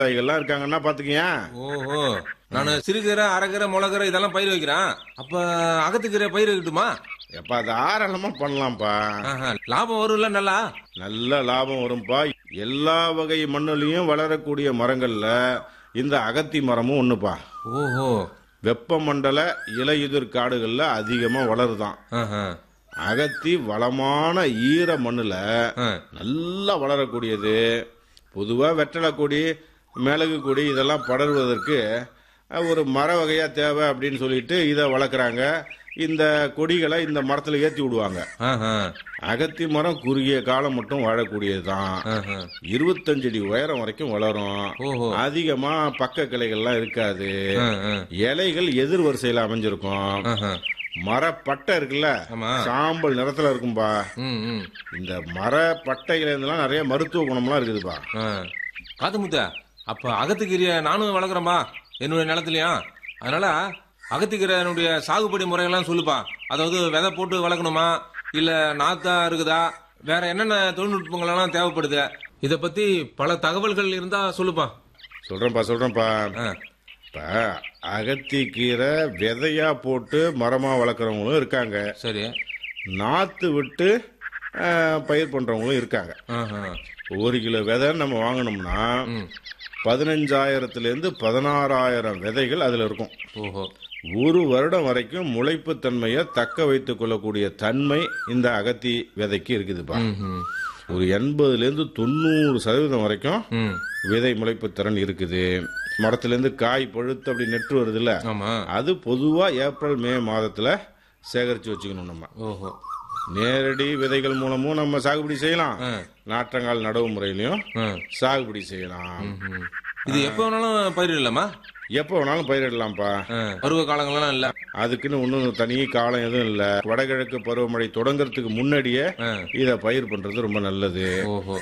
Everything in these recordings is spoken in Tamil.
எல்லாம் இருக்காங்கன்னா பாத்துக்கியா ஓஹோ நான் சிறுகீரை அரைக்கீரை முளகீரை இதெல்லாம் பயிர் வைக்கிறேன் அப்ப அகத்துக்கீரை பயிர் வைக்கட்டுமா எப்ப அது ஆரளமா பண்ணலாம்ப்பா ஆஹா, லாபம் வரும்ல நல்லா நல்ல லாபம் வரும்பா எல்லா வகை மண்ணுலயும் வளரக்கூடிய மரங்கள்ல இந்த அகத்தி மரமும் ஒண்ணுப்பா ஓஹோ வெப்பமண்டல இலையுதிர் காடுகள்ல அதிகமா வளருதான் ஆஹா, அகத்தி வளமான ஈர மண்ணுல ஆ. நல்லா வளரக்கூடியது பொதுவா வெற்றலை கொடி மிளகு கொடி இதெல்லாம் படர்வதற்கு அஹ், ஒரு மர வகையா தேவை அப்படின்னு சொல்லிட்டு இதை வளர்க்குறாங்க இந்த கொடிகளை இந்த மரத்துல ஏத்தி விடுவாங்க ஆஹா, அகத்தி மரம் குறுகிய காலம் மட்டும் வாழக்கூடியதுதான் ஆஹா. இருபத்தஞ்சு அடி உயரம் வரைக்கும் வளரும் ஓஹோ அதிகமா பக்க கிளைகள்லாம் இருக்காது ஆ, ஆ, இலைகள் எதிர் வரிசையில அமைஞ்சிருக்கும் ஆஹா. மரப்பட்டை இருக்குல்ல ஆமா சாம்பல் நிறத்துல இருக்கும்பா ம், ம். இந்த மர பட்டையில இருந்தெல்லாம் நிறைய மருத்துவ குணம்லாம் இருக்குதுப்பா ஆ. காத்து முத்த அப்ப அகத்துக்கீரைய நானும் வளர்க்குறேன்பா என்னுடைய நிலத்துலயா அதனால அகத்துக்கீரையினுடைய சாகுபடி முறையெல்லாம் சொல்லுப்பா அதாவது விதை போட்டு வளர்க்கணுமா இல்ல நாத்தா இருக்குதா வேற என்னென்ன தொழில்நுட்பங்கள் எல்லாம் தேவைப்படுது இத பத்தி பல தகவல்கள் இருந்தா சொல்லுப்பா சொல்றேன்ப்பா சொல்றேன்ப்பா ஆ, இப்ப அகத்திக்கீரை விதையா போட்டு மரமா வளர்க்குறவங்களும் இருக்காங்க சரி நாத்து விட்டு அஹ், பயிர் பண்றவங்களும் இருக்காங்க ஆஹா. ஒரு கிலோ விதை நம்ம வாங்கினோம்னா ம். பதினஞ்சாயிரத்துல இருந்து பதினாறாயிரம் விதைகள் அதுல இருக்கும் ஓஹோ ஒரு வருடம் வரைக்கும் முளைப்பு தன்மையை தக்க வைத்துக் கொள்ளக்கூடிய தன்மை இந்த அகத்தி விதைக்கு இருக்குதுப்பா ம், ம். ஒரு எண்பதுல இருந்து தொண்ணூறு சதவீதம் வரைக்கும் ம். விதை முளைப்பு திறன் இருக்குது மரத்துல இருந்து காய் பழுத்து அப்படி நெட்டு வருதுல்ல ஆமா அது பொதுவா ஏப்ரல் மே மாதத்துல சேகரிச்சு வச்சுக்கணும் நம்ம ஓஹோ நேரடி விதைகள் மூலமும் நம்ம சாகுபடி செய்யலாம் ஆ, நாற்றங்கால் நடவு முறையிலையும் ஆ. சாகுபடி செய்யலாம் ம். இது எப்ப வேணாலும் பயிரிடலாமா எப்போ வேணாலும் பயிரிடலாம்ப்பா ஆ, பருவ காலங்கள்லாம் இல்ல அதுக்குன்னு ஒன்றும் தனி காலம் எதுவும் இல்லை வடகிழக்கு பருவமழை தொடங்கறதுக்கு முன்னாடியே ஆ. இதை பயிர் பண்றது ரொம்ப நல்லது ஓஹோ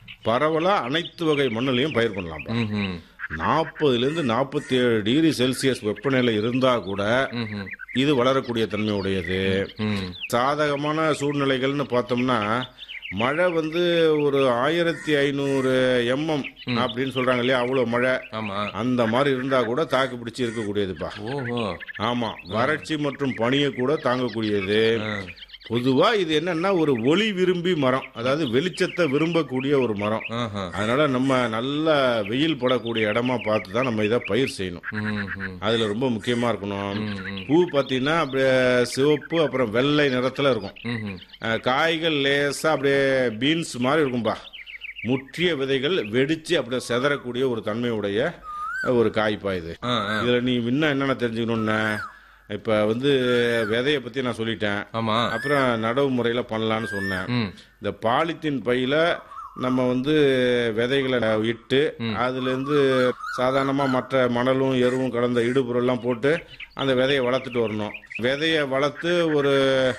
பரவலா அனைத்து வகை மண்ணுலையும் பயிர் பண்ணலாம்ப்பா ம், ம். நாற்பதுல இருந்து நாற்பத்தி ஏழு டிகிரி செல்சியஸ் வெப்பநிலை இருந்தா கூட ம், ம். இது வளரக்கூடிய தன்மை உடையது ம். சாதகமான சூழ்நிலைகள்னு பார்த்தோம்னா மழை வந்து ஒரு ஆயிரத்தி ஐநூறு எம்எம் அப்படின்னு சொல்றாங்க இல்லையா அவ்வளவு மழை ஆமா அந்த மாதிரி இருந்தா கூட தாக்கு பிடிச்சி இருக்கக்கூடியதுப்பா ஓஹோ ஆமா வறட்சி மற்றும் பனியை கூட தாங்கக்கூடியது ஆ. பொதுவா இது என்னன்னா ஒரு ஒளி விரும்பி மரம் அதாவது வெளிச்சத்தை விரும்பக்கூடிய ஒரு மரம் ஆஹா. அதனால நம்ம நல்ல வெயில் படக்கூடிய இடமா பார்த்து தான் நம்ம இதை பயிர் செய்யணும் ம், ம். அதுல ரொம்ப முக்கியமா இருக்கணும் ம், ம். பூ பார்த்தீங்கன்னா அப்படியே சிவப்பு அப்புறம் வெள்ளை நிறத்துல இருக்கும் ம், ம். அஹ், காய்கள் லேசா அப்படியே பீன்ஸ் மாதிரி இருக்கும்பா முற்றிய விதைகள் வெடிச்சு அப்படியே செதறக்கூடிய ஒரு தன்மையுடைய ஒரு காய்ப்பா இது ஆ, ஆ. இதுல நீ இன்னும் என்னென்ன தெரிஞ்சுக்கணும்னா இப்ப வந்து விதைய பத்தி நான் சொல்லிட்டேன் ஆமா அப்புறம் நடவு முறையில பண்ணலான்னு சொன்னேன் ம். இந்த பாலித்தீன் பையில நம்ம வந்து விதைகளை இட்டு அதுல இருந்து சாதாரணமா மற்ற மணலும் எருவும் கலந்த இடுபொருள்லாம் போட்டு அந்த விதையை வளர்த்துட்டு வரணும் விதையை வளர்த்து ஒரு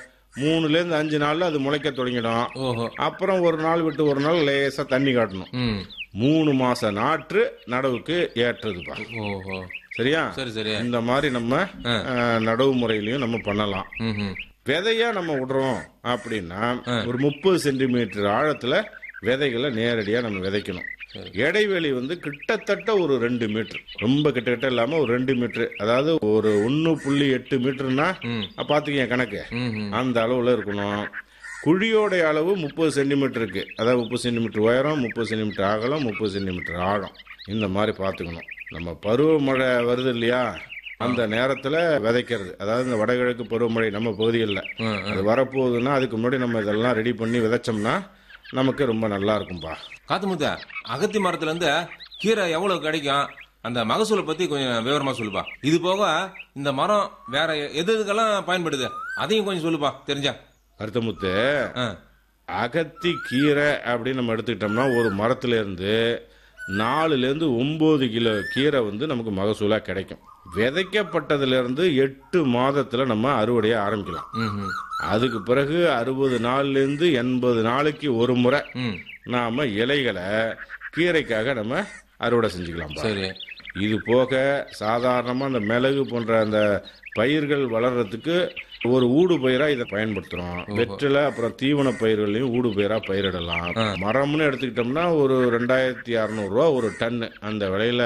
மூணுல இருந்து அஞ்சு நாள்ல அது முளைக்க தொடங்கிடும் ஓஹோ அப்புறம் ஒரு நாள் விட்டு ஒரு நாள் லேசா தண்ணி காட்டணும் ம். மூணு மாச நாற்று நடவுக்கு ஏற்றதுப்பா ஓஹோ சரியா சரி சரி இந்த மாதிரி நம்ம அஹ், நடவு முறையிலையும் நம்ம பண்ணலாம் ம், ம். விதையா நம்ம விடுறோம் அப்படின்னா ஒரு முப்பது சென்டிமீட்டர் ஆழத்துல விதைகளை நேரடியா நம்ம விதைக்கணும் இடைவெளி வந்து கிட்டத்தட்ட ஒரு ரெண்டு மீட்டர் ரொம்ப கிட்ட கிட்ட இல்லாம ஒரு ரெண்டு மீட்டர் அதாவது ஒரு ஒன்னு புள்ளி எட்டு மீட்டர்னா பாத்துக்கங்க கணக்கு ம், ம். அந்த அளவுல இருக்கணும் குழியோடைய அளவு முப்பது சென்டிமீட்டருக்கு அதாவது முப்பது சென்டிமீட்டர் உயரம் முப்பது சென்டிமீட்டர் அகலம் முப்பது சென்டிமீட்டர் ஆழம் இந்த மாதிரி பார்த்துக்கணும் நம்ம பருவமழை வருது இல்லையா அந்த நேரத்துல விதைக்கிறது அதாவது இந்த வடகிழக்கு பருவமழை நம்ம பகுதிகளில் ஆ, அது வரப்போகுதுன்னா அதுக்கு முன்னாடி நம்ம இதெல்லாம் ரெடி பண்ணி விதைச்சோம்னா நமக்கு ரொம்ப நல்லா இருக்கும்பா காத்துமுத்த அகத்தி மரத்துல இருந்து கீரை எவ்வளவு கிடைக்கும் அந்த மகசூலை பத்தி கொஞ்சம் விவரமா சொல்லுப்பா இது போக இந்த மரம் வேற எது எதுக்கெல்லாம் பயன்படுது அதையும் கொஞ்சம் சொல்லுப்பா தெரிஞ்சா கருத்தமுத்து ஆ. அகத்தி கீரை அப்படின்னு நம்ம எடுத்துக்கிட்டோம்னா ஒரு மரத்துல இருந்து நாலுல இருந்து ஒன்பது கிலோ கீரை வந்து நமக்கு மகசூலா கிடைக்கும் விதைக்கப்பட்டதுல இருந்து எட்டு மாதத்துல நம்ம அறுவடையை ஆரம்பிக்கலாம் ம், ம். அதுக்கு பிறகு அறுபது நாள்ல இருந்து எண்பது நாளைக்கு ஒரு முறை ம். நாம இலைகளை கீரைக்காக நம்ம அறுவடை செஞ்சுக்கலாம் சரி இது போக சாதாரணமா அந்த மிளகு போன்ற அந்த பயிர்கள் வளர்றதுக்கு ஒரு ஊடு பயிரா இதை பயன்படுத்துறோம் வெற்றில அப்புறம் தீவன பயிர்களையும் ஊடு பயிரா பயிரிடலாம் மரம்னு எடுத்துக்கிட்டோம்னா ஒரு ரெண்டாயிரத்தி அறுநூறு ரூபா ஒரு டன் அந்த விலையில